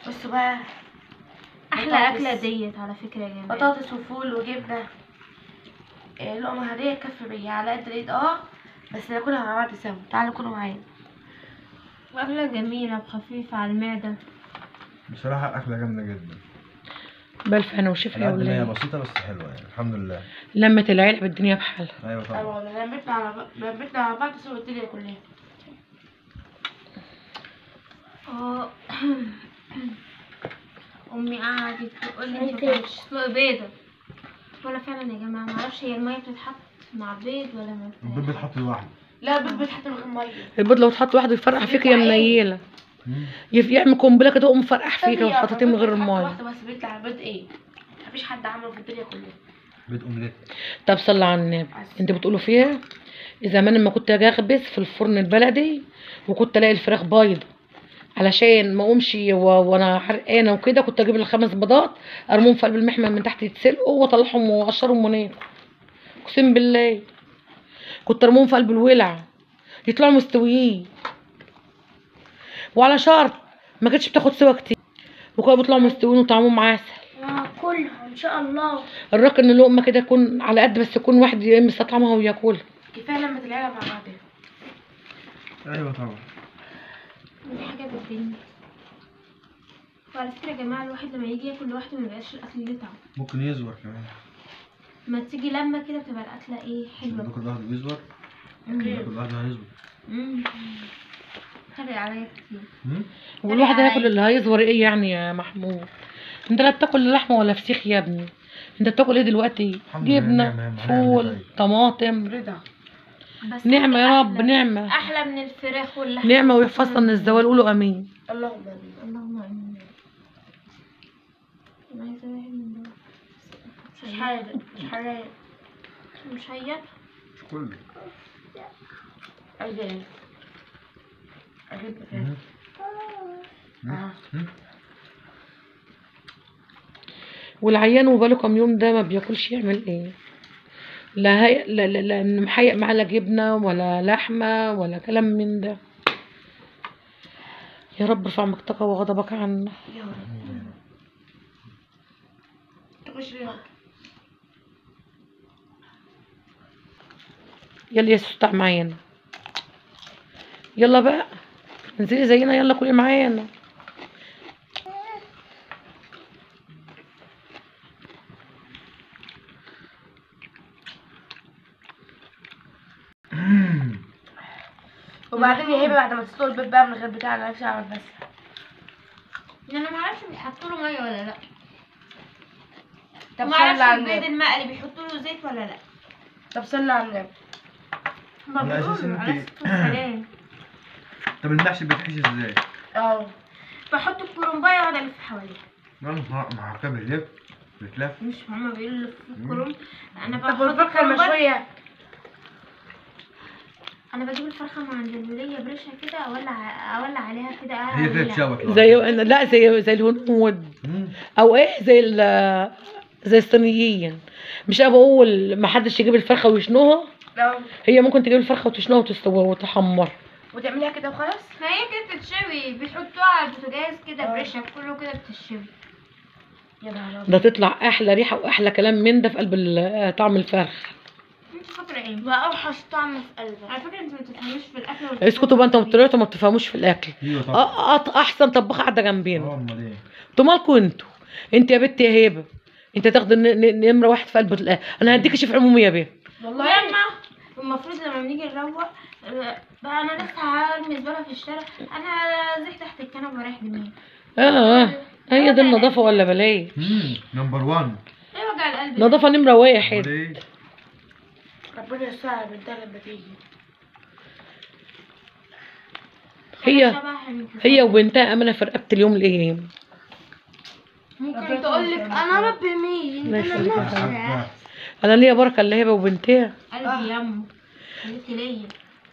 بصوا بقى احلى بطاطس. اكله ديت على فكره يا جماعه بطاطس وفول وجبنه إيه لقمه هديه تكفي بيا على قد الايد اه بس ناكلها مع بعض سوا تعالوا كلوا معايا واكله جميله وخفيفه على المعده بصراحة أكلة جامدة جدا بألف هنا وشفا يا على قد ما هي ولاد بسيطة بس حلوة يعني الحمد لله لمة العيلة بالدنيا بحالها أيوة طبعا ايوه والله لمتنا على ب- لمتنا على بعض سوا الدنيا كلها اه امي قعدت تقول لي انت ما تسلقي بيضه ولا فعلا يا جماعه ما اعرفش هي الميه بتتحط مع البيض ولا ما البيض بيتحط لوحده لا البيض بيتحط من غير ميه البيض لو اتحط لوحده يفرقع فيك يا منيلة يف- يعمل قنبلة كده يقوم فرقع فيك لو هي حطيتيه من غير البيض بيتحط المية واحدة بس بيطلع البيض ايه مفيش حد عمله في الدنيا كلها بيض أومليت طب صلى على النبي انت بتقولوا فيها زمان لما كنت اجي اخبز في الفرن البلدي وكنت الاقي الفراخ بايضه علشان ما اقومش و... وانا حرقانه وكده كنت اجيب الخمس بيضات ارميهم في قلب المحمل من تحت يتسلقوا واطلعهم واقشرهم وناكل اقسم بالله كنت ارميهم في قلب الولع يطلعوا مستويين وعلى شرط ما كانتش بتاخد سوا كتير وكانوا بيطلعوا مستويين وطعمهم عسل كلها ان شاء الله الراجل ان لقمه كده تكون على قد بس يكون واحد مستطعمها وياكلها كفايه لما العيله مع بعضها أيوة طبعا دي حاجه بالدنيا وعلى فكره يا جماعه الواحد لما يجي ياكل لوحده ما يبقاش الاكل ليه طعم ممكن يزور كمان ما تيجي لما كده بتبقى الاكله ايه حلوه باكل لوحده بيزور مم. باكل لوحده هيزور مم. فرق عليا كتير مم؟ والواحد هياكل اللي هيزور ايه يعني يا محمود انت لا بتاكل لحمه ولا فسيخ يا ابني انت بتاكل ايه دلوقتي الحمد لله، نعمة جبنه يا عم، هنعمل فول إيه طيب؟ طماطم رضا بس نعمه يا رب أحلى- نعمه احلى من الفراخ واللحمه نعمه ويحفظنا من الزوال قولوا امين اللهم امين اللهم امين انا عايزه واحد من دول مش حاجه مش حاجه مش هي مش كله عايزه ايه اجيب ايه مم. اه مم. والعيان وباله كام يوم ده ما بياكلش يعمل ايه لا هي لا لا, لا محيق معاه لا جبنه ولا لحمه ولا كلام من ده يا رب ارفع مقتك وغضبك عنا يا رب تخش ليه يلا يا ستة معانا يلا بقى انزلي زينا يلا كلي معانا وبعدين يا هبه بعد ما تسلق البيض بقى من غير بتاع انا نفسي اعمل بس انا ما اعرفش بيحطوا له ميه ولا لا طب ما صلي اعرفش على البيض النبي المقلي بيحطوا له زيت ولا لا طب صلي على النبي ما على أساس بيقولوا إن على أنت- اساس السلام طب المحشي بيتحشي ازاي؟ اه بحط الكرنبايه واقعد الف حواليها مع مع كام بيلف بتلف مش هما بيقولوا في الكرنب انا طب بحط والفرخه الكرنبايه المشويه انا بجيب الفرخه من عند الوليه بريشها كده اولع اولع عليها كده هي فيها تشوك زي لا زي زي الهنود مم. او ايه زي ال زي الصينيين مش انا بقول ما حدش يجيب الفرخه ويشنوها لو هي ممكن تجيب الفرخه وتشنوها وتستوي وتحمر وتعمليها كده وخلاص ما هي كده بتتشوي بيحطوها على البوتاجاز كده آه. بريشها كله كده بتتشوي يا نهار ده تطلع احلى ريحه واحلى كلام من ده في قلب ال- طعم الفرخ انت فاكره ايه واوحش طعم في قلبك على فكره انت ما بتفهميش في الاكل ولا اسكتوا بقى انتوا طلعتوا ما بتفهموش في الاكل ايوه أ- طبعا أط- احسن طباخه قاعده اه جنبينا امال ايه؟ انتوا مالكوا انتوا انت يا بنت يا هبه انت تاخد ن- ن- نمره واحد في قلب الأ- انا هديكي شيف عمومي يا بيه والله ولما المفروض لما بنيجي نروق آه، بقى انا لسه هرمي زباله في الشارع انا زحت تحت الكنبه ورايح دماغي اه اه هي دي النظافه ولا بلاش امم نمبر 1 ايه وجع القلب نظافه نمره امال واحد ايه؟ ربنا يسترها بنتها لما تيجي هي شبه الميكروفون. هي وبنتها امانه في رقبه اليوم الايام ممكن تقول لك انا ربي مين الله يخليك يا حبيبي. حبة. انا ليا بركه اللي هبه وبنتها قلبي يمه خليكي ليا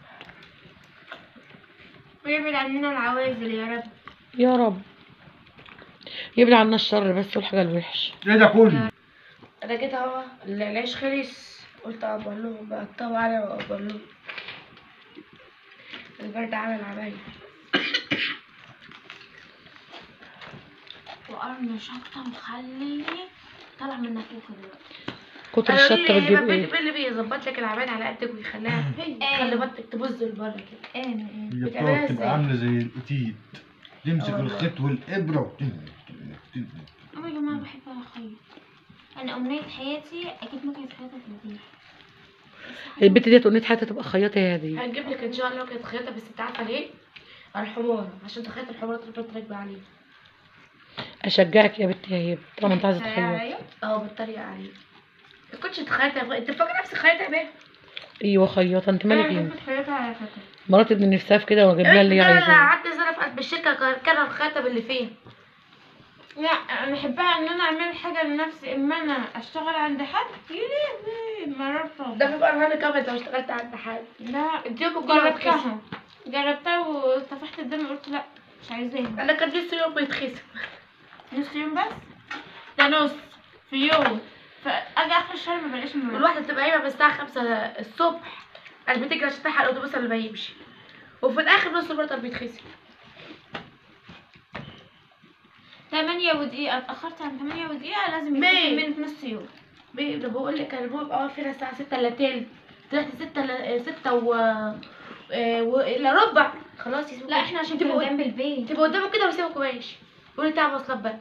ويبعد عننا العوازل يا رب يا رب يبعد عنا الشر بس والحاجه الوحشه ايه ده كله؟ انا جيت اهو العيش خلص قلت اقبل لهم بقى طبعا انا واقبل لهم البرد عمل عمايل قرن شطة مخلي طلع من نافوخي دلوقتي كتر أنا الشطه قولي بتجيب مين ايه مين اللي بيظبط لك العباد على قدك ويخليها يخلي ايه بطنك تبص لبره كده ايه ايه هي بتعملها بتقعد ازاي؟ تبقى عامله زي الاتيد تمسك والله. الخيط والابره وتنهي تنهي أنا يا جماعة بحب أخيط أنا أمنية حياتي أكيد ممكن حياتي تنتهي البت ديت قلت حياتها تبقى خياطه يا دي هنجيب لك ان شاء الله كانت خياطه بس انت عارفه ليه؟ على الحمار عشان تخيط الحمار تفضل راكبه عليه اشجعك يا بنتي يا هبه طالما انت عايزه تخيطي اه بتريق عليه ما كنتش تخيطها انت فاكره نفسك خياطه يا بيه؟ ايوه خياطه انت مالك أنا انت بحب حياتي على فكرة مراتي ابن نفسها في كده واجيب لها اللي هي انا عايزاه قعدت سنه في قلب الشركه كان- كان الخياطه باللي فيها لا أنا بحبها إن أنا أعمل حاجة لنفسي إما أنا أشتغل عند حد يلي ما رفض ده بيبقى رهان كام انت لو اشتغلت عند حد لا انت يوم كله بتخسر جربتها جربتها وطفحت الدم قلت لا مش عايزاها انا كان نفسي يوم بيتخسر نص يوم بس ده نص في يوم فاجي اخر الشهر ما بلاقيش من والواحده تبقى قايمه من الساعه 5 الصبح قلب بتجري عشان تلحق الاتوبيس اللي بيمشي وفي الاخر نص المرتب بيتخسر 8 ودقيقة اتأخرت عن 8 ودقيقة لازم مين؟ يتخصم مني في نص يوم بي- ده بقول لك انا ببقى واقف هنا الساعه 6 الا تلت طلعت 6 ل 6 و آه، و الا ربع خلاص يسيبوا لا احنا عشان كده تبقوا جنب البيت تبقوا قدامه كده ويسيبكوا ماشي قولي تعب مواصلات بقى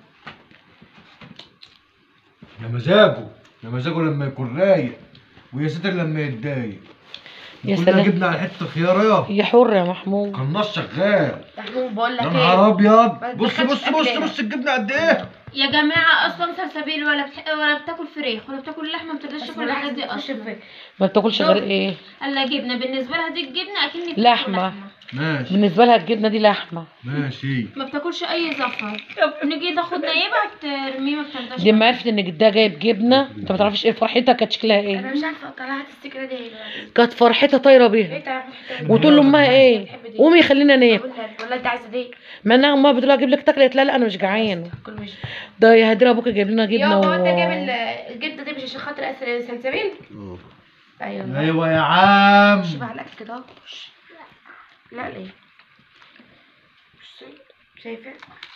يا مزاجه يا مزاجه لما يكون رايق ويا ساتر لما يتضايق يا كنا سلام. جبنا على حته خياريه هي حره يا محمود قناص شغال محمود بقول لك يا ايه نهار ابيض ما بص تدخلش بص بص أكلنا. بص الجبنه قد ايه يا جماعة اصلا سلسبيل ولا بتح... ولا بتاكل فراخ ولا بتاكل لحمة ما بتقدرش بس تاكل الحاجات دي ملاحظة تخش اصلا في- ما بتاكلش غير ايه الا جبنة بالنسبة لها دي الجبنة اكني بتاكل لحمة. ماشي بالنسبه لها الجبنه دي لحمه ماشي ما بتاكلش اي زفر نيجي ناخد نايبها ترميه ما بترضاش دي ما عرفت ان جدها جايب جبنه انت ما تعرفيش ايه فرحتها كانت شكلها انا ايه مش عارفه طلعت السكره دي ايه كانت فرحتها طايره بيها انت عارفه الحتة دي؟ وتقول لامها ايه قومي خلينا ناكل أقول لها ولا انت عايزه دي ما انا امها بتقول لها اجيب لك تاكل قالت لها لا انا مش جعان كل مش ده يا هدير ابوك جايب لنا جبنه يابا انت جايب و... ال- الجبنه دي مش عشان خاطر أس- سلسبيل ايوه ايوه يا عم مش بعلقك كده اهو. لا ليه بصي شايفه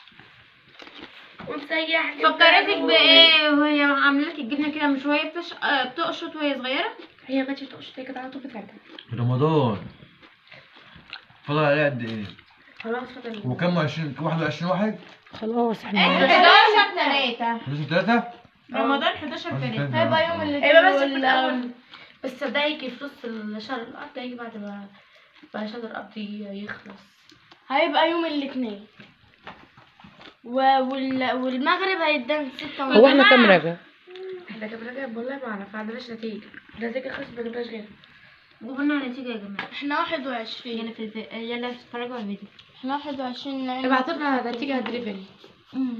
ونسيح لي فكرتك بقى. بايه وهي عامله لك الجبنه كده مش وهي بتش... آه، بتقشط وهي صغيره هي ما كانتش بتقش هي كانت على طول بتاعتها رمضان فضل عليه قد ايه؟ خلاص فضل هو كام 20 21 واحد؟ خلاص احنا 11 3 11 3 رمضان 11 3 هيبقى يوم اللي هيبقى بس في الاول بس ده يجي في نص الشهر القبض هيجي بعد ما بعد شهر القبض يخلص هيبقى يوم الاثنين و... وال... والمغرب هيدان ستة ونص هو احنا كام رجع احنا جبنا جايب والله ما اعرف ما عندناش نتيجه النتيجه خلصت ما جبناش غيرها جيبوا لنا النتيجه يا جماعه احنا واحد وعشرين يلا في الفي... يلا اتفرجوا على الفيديو احنا واحد وعشرين لعين ابعتوا لنا نتيجه دليفري أمم.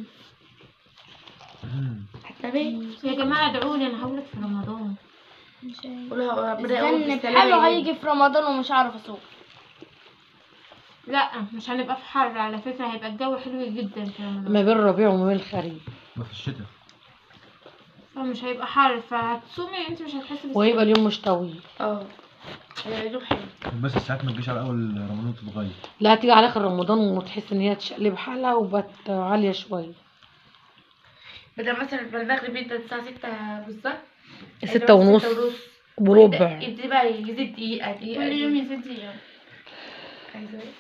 حتى بيه يا جماعه ادعوا لي انا هقول في رمضان مش هي- قولوا ربنا يقوم استنى بالسلامة بحاله يجي. هيجي في رمضان ومش هعرف اسوق لا مش هنبقى في حر على فكره هيبقى الجو حلو جدا في رمضان ما بين الربيع وما بين الخريف ما في الشتاء فمش هيبقى حر فهتصومي انت مش هتحسي وهيبقى اليوم مش طويل اه هيعيدوه حلو بس الساعات ما تجيش على اول رمضان تتغير لا هتيجي على اخر رمضان وتحس ان هي تشقلب حالها وبقت عاليه شويه بدل مثلا في المغرب يبدا الساعه 6 بالظبط ستة ونص وربع يبتدي بقى يزيد دقيقه دقيقه كل يوم يزيد دقيقة عايزة ايه؟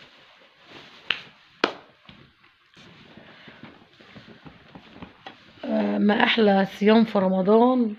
آه، ما احلى صيام في رمضان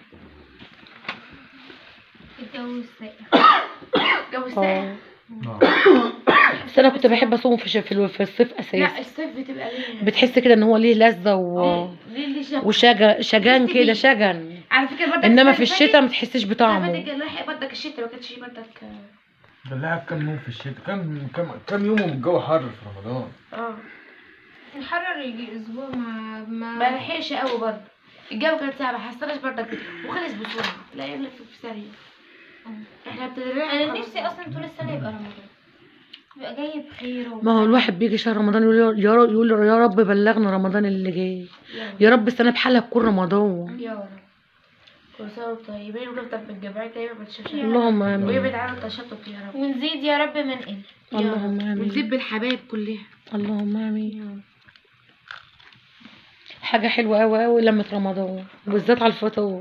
الجو ساقع جو الساعه اه آه. بس انا كنت بحب اصوم في ش- في الو- في الصيف لا اساسا الصيف بتبقى ليه بتحس كده ان هو ليه لذه و... ليه ليه شغل وشجن شجان كده شجن على فكره بدك انما في الشتاء ما تحسش بدك بطعمه لاحق بدك الشتاء ما كانش بدك بنلعب كام يوم في الشتاء كام كام كام يوم والجو حر في رمضان اه الحرر يجي اسبوع ما ما ما لحقش قوي برضه الجو كان ساعة ما حسناش برضك وخلص بسرعة لا يلف في ثانية احنا ابتدينا انا نفسي اصلا طول السنه يبقى رمضان يبقى جاي بخير ما هو الواحد بيجي شهر رمضان يقول يا رب يقول يا رب بلغنا رمضان اللي جاي يا رب السنه بحالها تكون رمضان يا رب كل سنة وانتم طيبين ونفضل في الجمعية دايما ما تشوفش اللهم امين ويبعد عنا التشتت يا رب ونزيد يا رب من قل اللهم امين ونزيد بالحبايب كلها اللهم امين حاجة حلوة أوي أوي لمة رمضان وبالذات على الفطور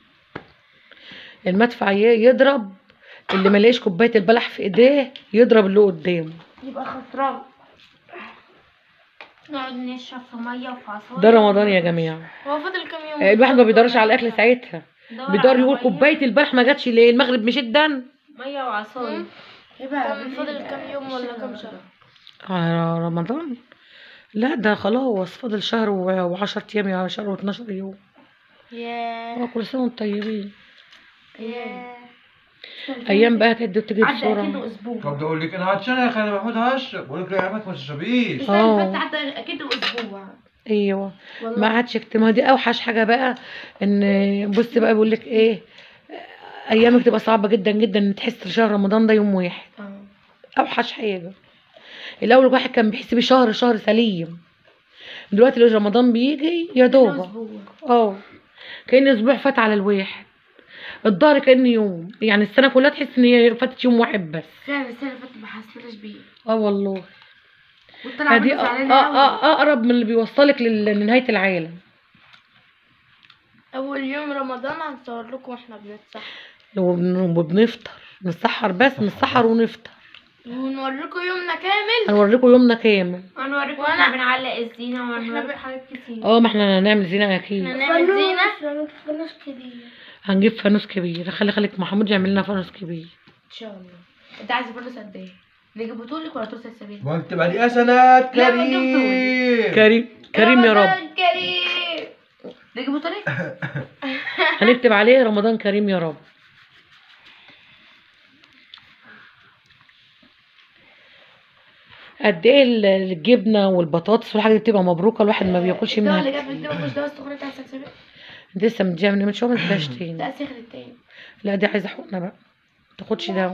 المدفع ي- يضرب اللي ملاقيش كوباية البلح في ايديه يضرب اللي قدامه يبقى خسران نقعد نشرب في ميه وفي عصاير ده رمضان يا جماعة هو فاضل كام يوم الواحد ما بيدورش على الأكل ساعتها ندور بيدور على يقول مية- كوباية البلح ما جاتش ليه المغرب مش الدن ميه وعصاير يبقى طب فاضل كام يوم ولا كام شهر؟ على رمضان لا ده خلاص فاضل شهر و- وعشرة أيام يا شهر واتناشر يوم ياه اه كل سنة وانتم طيبين ياه أيام بقى تهد وتجري عدى اكنه بسرعة اسبوع طب اقول لك انا عطشان يا اخي انا محمود هشرب بقول لك يا عمك ما تشربيش السنه اللي اه. فاتت عدى اكنه اسبوع ايوه والله ما عادش كت- ما دي اوحش حاجه بقى ان بص بقى بيقول لك ايه ايامك تبقى صعبه جدا جدا ان تحس شهر رمضان ده يوم واحد اه. اوحش حاجه الاول الواحد كان بيحس بيه شهر شهر سليم دلوقتي لو رمضان بيجي يا اكنه دوبك اسبوع اه كأن اسبوع فات على الواحد الظهر كأن يوم يعني السنه كلها تحس ان هي فاتت يوم واحد بس فعلا السنه اللي فاتت ما حسيناش بيه اه والله وانت العمال فدي أ- زعلانه أ- قوي أ- اقرب من اللي بيوصلك لل- لنهايه العالم اول يوم رمضان هنصور لكم واحنا بنتسحر وبن- وبنفطر نسحر بس نسحر ونفطر ونوريكم يومنا كامل هنوريكم يومنا كامل هنوريكم وأنا- احنا بنعلق الزينه إحنا وهنوريكم ب- حاجات كتير اه ما احنا هنعمل زينه اكيد احنا نعمل زينة فانوس كبير هنجيب فانوس كبير خلي خليك محمود يعمل لنا فانوس كبير ان شاء الله انت عايز فانوس قد ايه؟ نجيبه طولك ولا طول سلسبيل؟ واكتب عليه حسنات لا، ما كريم كريم كريم يا رب رمضان كريم نجيبه طولك؟ هنكتب عليه رمضان كريم يا رب قد ايه ال- الجبنه والبطاطس والحاجه دي بتبقى مبروكه الواحد ما بياكلش الدواء منها اللي جاب كتير. الدواء مش دواء السخونة بتاع السلسبيل؟ انت لسه مديها من من شويه ما تديهاش تاني لا سخن التاني لا دي عايزه حقنه بقى ما تاخدش دواء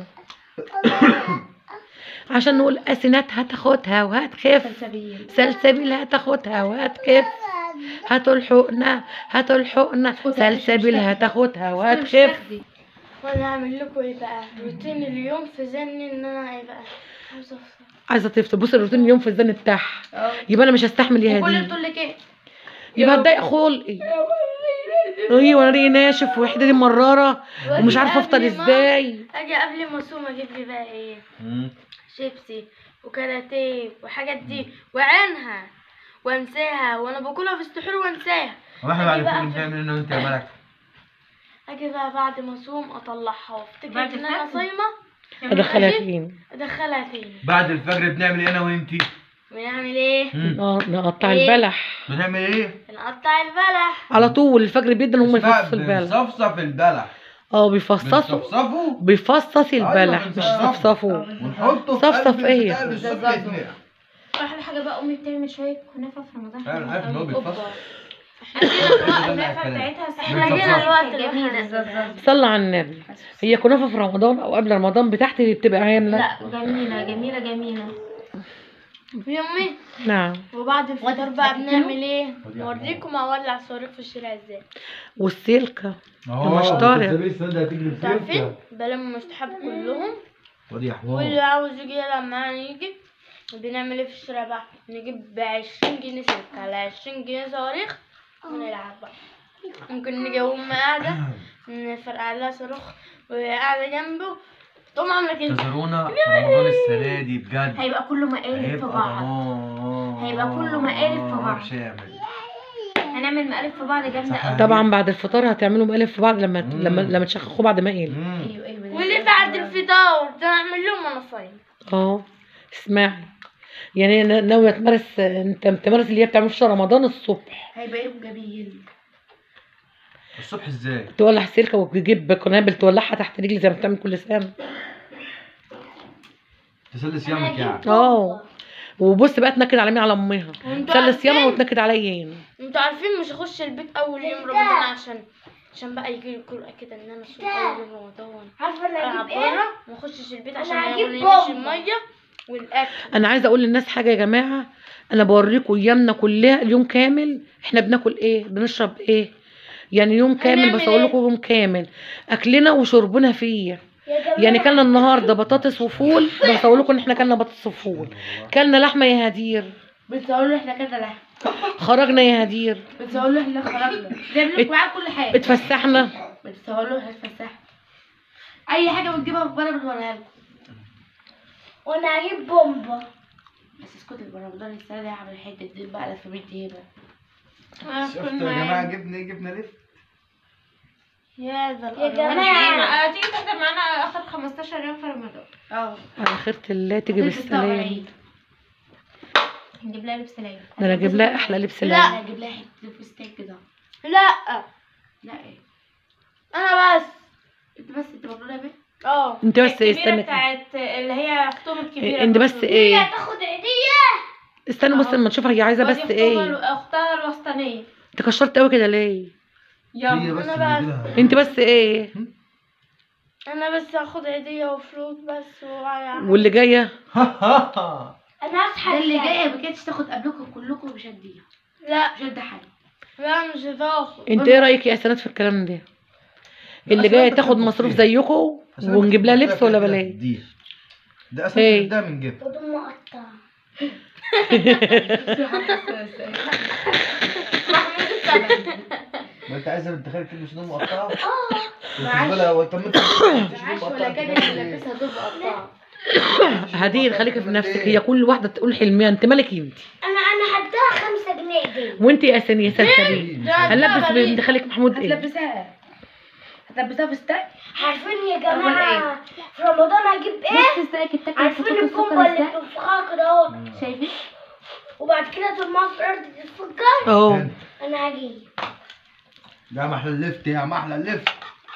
عشان نقول اسنات هتاخدها وهتخف سلسبيل سلسبيل هتاخدها وهتخف هاتوا الحقنة هاتوا الحقنة سلسبيل هتاخدها وهتخف وانا هعمل لكم ايه بقى روتين اليوم في ذهني ان انا ايه بقى عاوزة افطر عايزة تفطر بص الروتين اليوم في الزن بتاعها اه يبقى انا مش هستحمل يا وكل هدي بتقول لك ايه؟ يبقى هتضايق خلقي ايوه انا ريقي ناشف وحدتي مرارة ومش عارفة افطر قبل ما- ازاي اجي قبل ما اصوم اجيب لي بقى ايه شيبسي وكاراتيه وحاجات دي وعينها وانساها وانا باكلها في السحور وانساها هو احنا بعد أجي بقى الفيلم في- بنعمل انا وانت يا ملك اجي بقى بعد ما اصوم اطلعها وافتكر بعد ان انا الفجر؟ صايمه ادخلها ماشي؟ فين ادخلها تاني بعد الفجر بنعمل ايه انا وانتي بنعمل ايه اه نقطع إيه؟ البلح بنعمل ايه بنقطع البلح على طول الفجر بيدن هم اسمها يفصصوا البلح بنصفصف البلح اه بيفصصوا بنصفصفه بيفصص البلح أيوة، مش بنصفصفه. يصفصفوه ونحطه في صفصف قلب إيه؟ البتاع بالصبح يتنقع. احلى حاجه بقى امي بتعمل شويه كنافه في رمضان انا عارف ان هو بيتفصل الكنافه بتاعتها احنا جينا الوقت جميله جميلة صلى على النبي هي كنافه في رمضان او قبل رمضان بتاعتي بتبقى عامله لا جميله جميله جميله يومي نعم وبعد الفطار بقى بنعمل ايه نوريكم اولع صواريخ في الشارع ازاي والسلكه اهو مش طارق. السلسبيل السنة هتجري انتوا عارفين بسلكة. بلم مصحاب كلهم ودي يا حمار واللي عاوز يجي يلعب معانا يجي بنعمل ايه في الشارع بقى نجيب بعشرين جنيه سلك على عشرين جنيه صواريخ ونلعب بقى ممكن نجي أم قاعدة نفرقع لها صاروخ وهي قاعدة جنبه تقوم عاملة كده انتظرونا في رمضان السنة دي بجد هيبقى كله مقالب في هيبقى بعض دمار هيبقى كله مقالب في بعض. شامل هنعمل مقالب في بعض جامده صح. قوي طبعا بعد الفطار هتعملوا مقلب في بعض لما مم. لما لما تشخخوا بعد ما ايه مم. ايوه ايوه واللي بعد الفطار بنعمل لهم انا صايم اه اسمعي يعني أنا ناويه تمارس انت تمارس اللي هي بتعمله في شهر رمضان الصبح هيبقى يوم جميل الصبح ازاي؟ تولع سلكه وتجيب قنابل تولعها تحت رجلي زي ما بتعمل كل سنه تسلي صيامك يعني اه وبص بقى تنكد على مين على امها وانتوا تسلي صيامها عارفين وتنكد عليا انا انتوا عارفين مش هخش البيت اول يوم رمضان عشان عشان بقى يجي لي قرأة كده ان انا اصوم اول يوم رمضان عارفه العب بره ما اخشش البيت عشان ما هجيب يغليش بومب. الميه والاكل انا عايزه اقول للناس حاجه يا جماعه انا بوريكم ايامنا كلها اليوم كامل احنا بناكل ايه بنشرب ايه يعني يوم كامل هنعمل بس اقول إيه؟ لكم يوم كامل اكلنا وشربنا فيه يعني كلنا النهارده بطاطس وفول بس اقول لكم ان احنا كلنا بطاطس وفول كلنا لحمه يا هدير بتصوروا احنا كده لحم خرجنا يا هدير بتصور له احنا خرجنا بنعمل لك معاه كل حاجه اتفسحنا بتصور له احنا اتفسحنا اي حاجه بنجيبها من بره بنوريها لكم وانا هجيب بومبا بس اسكت رمضان السنه دي هعمل حته دين بقى لف بنت هبه شفتوا يا جماعه جبنا جبنا لفت يا يا يا جماعة جماعة تيجي تحضر معانا آخر 15 يوم في رمضان اه على خيرة الله تيجي بالسلام نجيب لها لبس العيد ده انا اجيب لها احلى لبس لا لا اجيب لها حته فستان كده لا لا ايه انا بس انت بس انت مجنونه يا بنت اه انت بس ايه الكبيرة استنى كده. بتاعت اللي هي اختهم الكبيرة انت بس برضه. هي ايه هتاخد عيدية استنى بس لما نشوفها هي عايزه ودي بس أختها ايه الو- اختها الوسطانية انت كشرت قوي كده ليه هي بس أنا اللي بس. يجيلها. انت بس ايه انا بس هاخد عيدية وفلوس بس وعيا واللي جايه انا هصحى ده اللي جايه ما كانتش تاخد قبلكم كلكم مش هديها لا مش هدي حاجه لا مش هتاخد انت ايه رايك يا سنات في الكلام ده اللي جايه تاخد مصروف زيكم ونجيب لها لبس ولا بلاش دي ده ايه؟ اساسا ده من جيب بدون مقطع ما انت عايزه بنت خالك تلبس هدوم مقطعه معاش. ولا ولا طب ما انت بتلبس هدوم معاش مقطعة، ولا انت كان بتعمل اللي ايه؟ لابسها دول مقطعه هدير خليكي في نفسك هي كل واحده تقول حلمها انت مالك انت انا انا هديها خمسة جنيه دي وانت يا سن يا سلسبيل هنلبس بنت خالك محمود ايه هتلبسها هتلبسها فستان عارفين يا أمال جماعة في رمضان هجيب ايه؟ بص ازاي التاكل عارفين البومبا اللي بتنفخها كده اهو شايفين وبعد كده ترميها في الارض تتفجر اه انا هجيب ده محلى اللفت يا محلى اللفت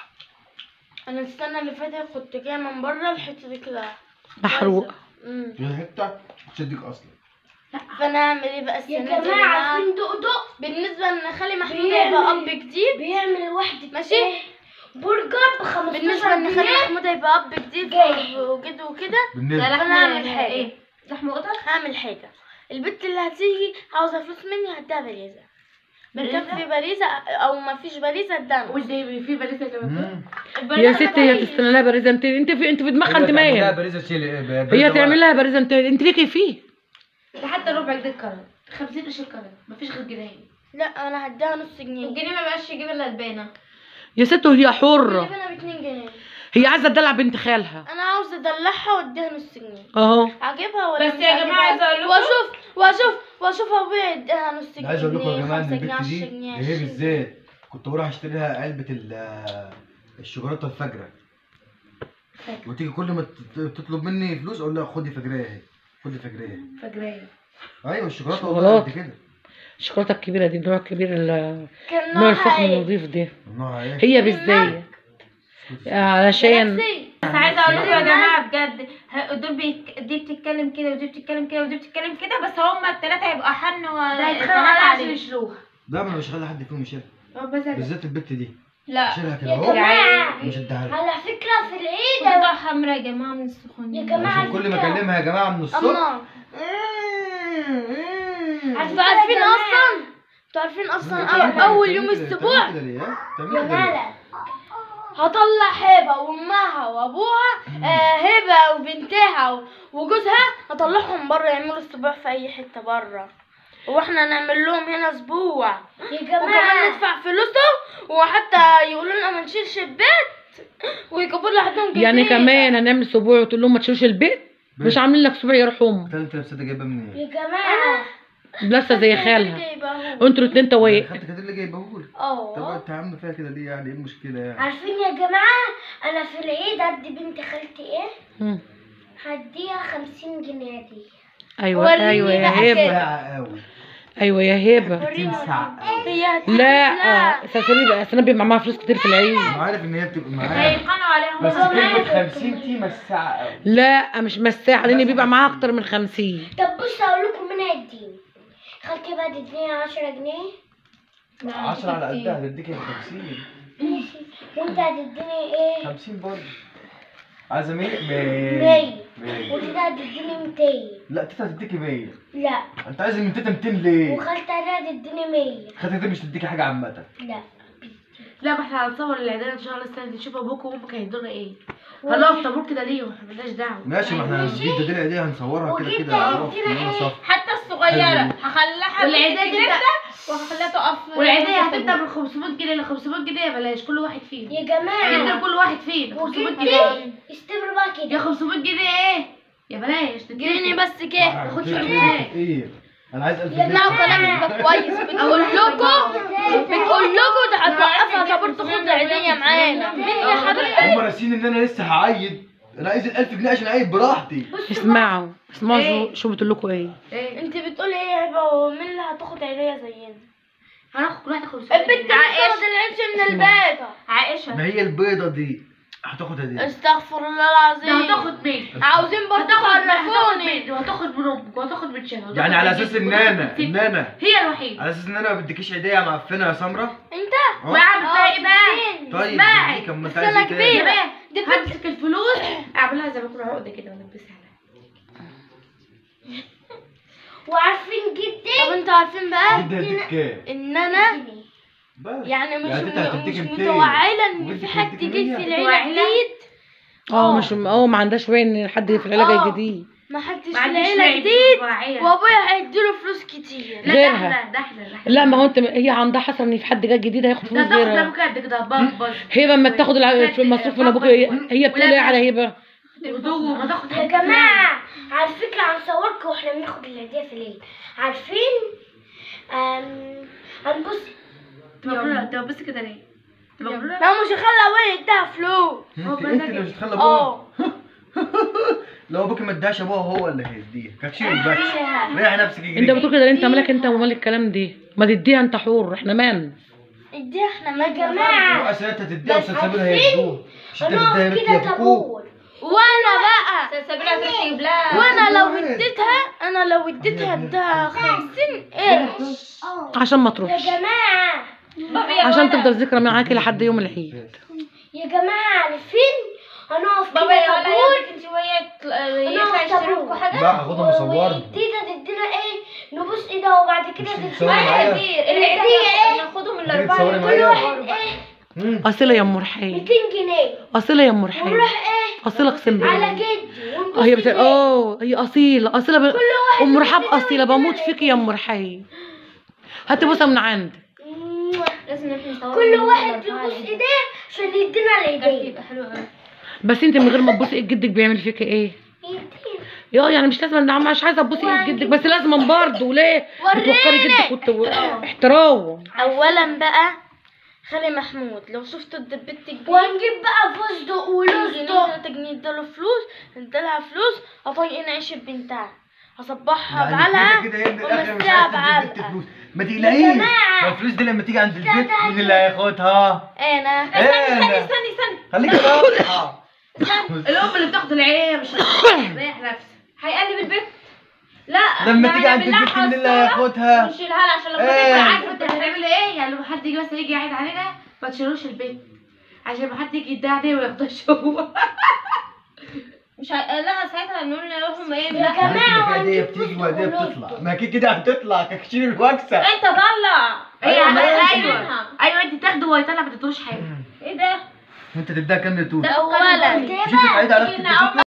انا السنة اللي فاتت كنت جاية من بره الحتة دي كده محروق امم في حته تشدك اصلا فانا اعمل ايه بقى السنة يا دي جماعة بقى؟ عارفين دقدق بالنسبة ان خالي محمود بيعمل- هيبقى اب جديد بيعمل واحدة ماشي. إيه؟ برجر ب 15 بالنسبة ان خالي جنيه محمود هيبقى اب جديد جاي. وكده وكده بالنسبه فانا هعمل حاجة ايه لحم قطط هعمل حاجة البنت اللي هتيجي عاوزة فلوس مني هديها باريزة باريزة؟ مكان في باريزة او ما فيش باريزة ادانا وانت في باريزة كمان مم. يا ستي هي تستنى لها باريزه انت انت في انت في دماغها انت لا مايل باريزة شيل هي تعمل لها باريزه انت انت ليكي فيه ده حتى ربع جنيه كرم 50 قرش كرم مفيش غير جنيه لا انا هديها نص جنيه الجنيه ما بقاش يجيب الا البانة يا ست هي حره جيب انا باتنين جنيه هي عايزه تدلع بنت خالها انا عاوزة ادلعها واديها نص جنيه اهو عاجبها ولا بس مش يا جماعة عاجبها؟ عايزة أقول لكم- واشوف واشوف واشوف ابويا يديها نص جنيه عايز اقول لكم يا جماعه ان خمسة البت جنيه، عشرة دي جنيه، هي عشرين جنيه. بالذات كنت بروح اشتري لها علبه ال- الشوكولاته الفجره وتيجي كل ما تت- تطلب مني فلوس اقول لها خدي فجريه اهي خدي فجريه اهي فجرية ايوه الشوكولاته والله قد شوكولاتة. كده الشوكولاته الكبيره دي النوع الكبير ال- كان نوع الفخم نوعها ايه؟ النظيف ده نوعها ايه هي بالزاية علشان جالاكسي. بس عايزة اقول لكم يا جماعة بجد ه- دول بيك... دي بتتكلم كده ودي بتتكلم كده ودي بتتكلم كده بس هما التلاتة هيبقوا حن ده وطلعت هيتخانقوا عليها عشان عليه يشلوها لا ما انا مش هخلي حد فيهم يشيلها هو مثلا بالذات البت دي لا شيلها كده يا اهو جماعة مش اديها لها على فكرة في العيد قطع حمرا يا جماعة من السخونية يا جماعة عشان كل ما فكرة. اكلمها يا جماعه من الصبح الله انتوا عارفين اصلا انتوا عارفين اصلا أو- اول يوم الاسبوع كده ليه ها؟ يا بتعملي كده ليه؟ مالك هطلع هبة وامها وابوها آه هبة وبنتها و- وجوزها هطلعهم بره يعملوا اسبوع في اي حتة بره واحنا نعمل لهم هنا اسبوع يا وكمان ندفع فلوسهم وحتى يقولوا لنا ما نشيلش البيت ويجيبوا لنا حدهم جديد يعني كمان هنعمل اسبوع وتقول لهم ما تشيلوش البيت مش عاملين لك اسبوع يرحمهم الكلام انت لابسه ده جايبه منين؟ يا جماعة لابسه زي خالها جايبه انتوا الاتنين تويق خدت كده اللي جايبهولي طب اه انت يا عم فيها كده ليه يعني ايه المشكله يعني؟ عارفين يا جماعة أنا في العيد أدي بنت خالتي إيه؟ مم. هديها خمسين جنيه دي ايوه وريني ايوه يا بقى هبه ساعة قوي ايوه يا هبه تنسع هي هتدي لا سلسبيل بقى سنة بيبقى معاها فلوس كتير في العيد انا عارف ان هي بتبقى معايا هيتخانقوا عليهم بس هما. كلمة 50 دي مساعة قوي لا مش مساحة لان بيبقى معاها اكتر من خمسين طب بص هقول لكم مين هيديني خالتي بقى تديني عشرة جنيه 10 على قدها هتديك 50 ماشي وأنت هتديني إيه؟ 50 برضه عايزة 100 مية 100 وأنت هتديني ميتين لا تيتا هتديكي 100 لا انت عايز من تيتا 200 ليه؟ وخالتي هتديني مية خالتك دي مش تديكي حاجة عامة لا لا ما احنا هنصور العيدان ان شاء الله السنه دي نشوف ابوك وامك هيدونا ايه هنقف طابور كده ليهم احنا مالناش دعوه ماشي ما احنا ماشي. هنجيب دليل دي هنصورها كده وجبت كده هنقف هتدينا كلنا إيه؟ صف حتى الصغيرة صغيره هخليها والعيدية بنت تبدأ جدة وهخليها تقف والعيدية هتبدأ من 500 جنيه ل 500 جنيه بلاش كل واحد فينا يا جماعة ندي كل واحد فينا 500 وجبت جنيه استمر بقى يا كده 500 جنيه ايه يا بلاش جيني تديني بس كده تاخدش ايه جنيه ايه انا عايز 1000 اسمعوا جنيه كلامي يبقى كويس بتقول لكم بتقول لكم ده هتوقفها طب تاخد عيدية معانا مين يا حبيبي هم ناسيين ان انا لسه هعيد انا عايز ال 1000 جنيه عشان اعيد براحتي اسمعوا اسمعوا إيه؟ شو- شو بتقول لكم ايه ايه انت بتقولي ايه يا هبه ومين اللي هتاخد عيدية زينا هناخد كل واحد 500 البنت جنيه بتاخد العيش من البيت عائشه ما هي البيضه دي هتاخد هديه استغفر الله ده العظيم هتاخد مين عاوزين برضه هتاخد تعرفوني مين وهتاخد من امك وهتاخد من شهر يعني على اساس ان انا ان انا هي الوحيدة على اساس ان انا ما بديكيش هديه معفنه يا سمره انت اه. ما اعمل فيها ايه بقى طيب اسمعي. بديك اما انت بس عايز انا ايه تاني؟ كبيرة. دي همسك الفلوس اعملها زي ما يكون عقدة كده والبسها لها وعارفين جدا طب انتوا عارفين بقى جدي هديك كام ان انا بس يعني مش يعني انت هتديك مش 200 متوعية ان وجدك في حد هيديك جديد 100. في العيلة متوعية؟ جديد اه مش اه ما عندهاش وين حد في العلاج اه. الجديد ما حدش ما في عنديش العيلة وعي جديد متوعية. وابويا هيديله فلوس كتير لا، غيرها. ده احنا ده احنا ده احنا لا ما هو انت هي عندها حسن ان في حد جاي جديد هياخد ده فلوس تاخد غيرها لما كده كده بامبرز هي لما تاخد الع- المصروف من ابوك هي هي بتقول ايه على هبه هدوم ما تاخد يا حاجة جماعة على فكرة هنصوركم واحنا بناخد الهدية في العيد عارفين أم... هنبص تبقى مبلولة تبقى بس كده ليه تبقى مبلولة لا مش هخلي ابويا يديها فلوس انت انت اللي مش هتخلي ابوها اه لو ابوك ما اداش ابوها هو اللي هيديها كاتشير بس ريح نفسك انت يجري بتقول كده ليه؟ انت مالك انت ومال الكلام دي ما تديها انت حور احنا مان اديها احنا ما جماعة. اصل انت تديها بس وسلسبيلها عارفين؟ هيدوها مش انت هنقف تديها كده بنت يا كوكو طابور وانا بقى سلسبيلها تروح تجيب لها وانا لو واحد. اديتها انا لو اديتها اديها خمسين قرش اه عشان ما يا تروحش جماعة بابا يا عشان ولد. تفضل ذكرى معاكي لحد يوم العيد يا جماعة عارفين هنقف بابا كده يا ولد طابور انت وهي يطلع هنقف يشتروا طابور حاجه لا هاخدها مصورها والديدة تدينا ايه نبص ايدها وبعد كده مش تدينا تتصوري معايا؟ العيدية ايه ناخدهم تيجي الاربعه تصوري كل معايا واحد ايه مم. اصيله يا ام رحيل 200 جنيه اصيله يا ام رحيل ونروح ايه اصيله اقسم على بالله جدي ونبص اه هي بت... إيديه. اه هي اصيله اصيله ب... واحد ام يبص رحاب إيديه اصيله ويدينا بموت فيكي يا ام رحيل هاتي بوسه من عندك لازم نحن نصور كل واحد يبص ايديه عشان يدينا العيدية يبقى حلو قوي بس انت من غير ما تبوسي ايد جدك بيعمل فيكي ايه يدينا يا يعني مش لازم نعم مش عايزه تبوسي ايد جدك بس لازم برضه ليه بتوقري جدك وت... احترام اولا بقى خالي محمود لو شفتوا الدبت الجديد وهنجيب بقى فستق ولصدق 3 جنيه اداله فلوس ادالها فلوس اطيق نعيش ببنتها هصبحها يعني بعلقة كده كده هي من الاخر مش ومسيها عايز تدي البنت بعلقة فلوس ما تقلقيش جماعة. ما الفلوس دي لما تيجي عند البيت مين اللي هياخدها؟ انا انا استني استني خليك واضحه الام اللي بتاخد العيدية مش ريح نفسك هيقلب البيت لا لما ده تيجي عند هنعمل لها البيت مين اللي حصالة هياخدها؟ ونشيلها لها عشان لما إيه. تطلع عارفه انت هتعمل ايه يعني لما حد يجي مثلا يجي يعيد علينا ما تشيلوش البيت عشان ما حد يجي يدعي عليه وما ياخدهاش هو مش ه... لا ساعتها نقول لهم ايه يا لا جماعة في هديه وهنجيب بتيجي فستق وهديه ولصدق. بتطلع ما كده كده هتطلع ككشير واكسب انت طلع ايوه أيوة، ماشي. ايوه ايوه انت تاخده وهو يطلع ما تدوش حاجه ايه ده انت تديها كام لتوت؟ اولا قلت إيه مش انت بقى؟ تعيد على تيجي اختك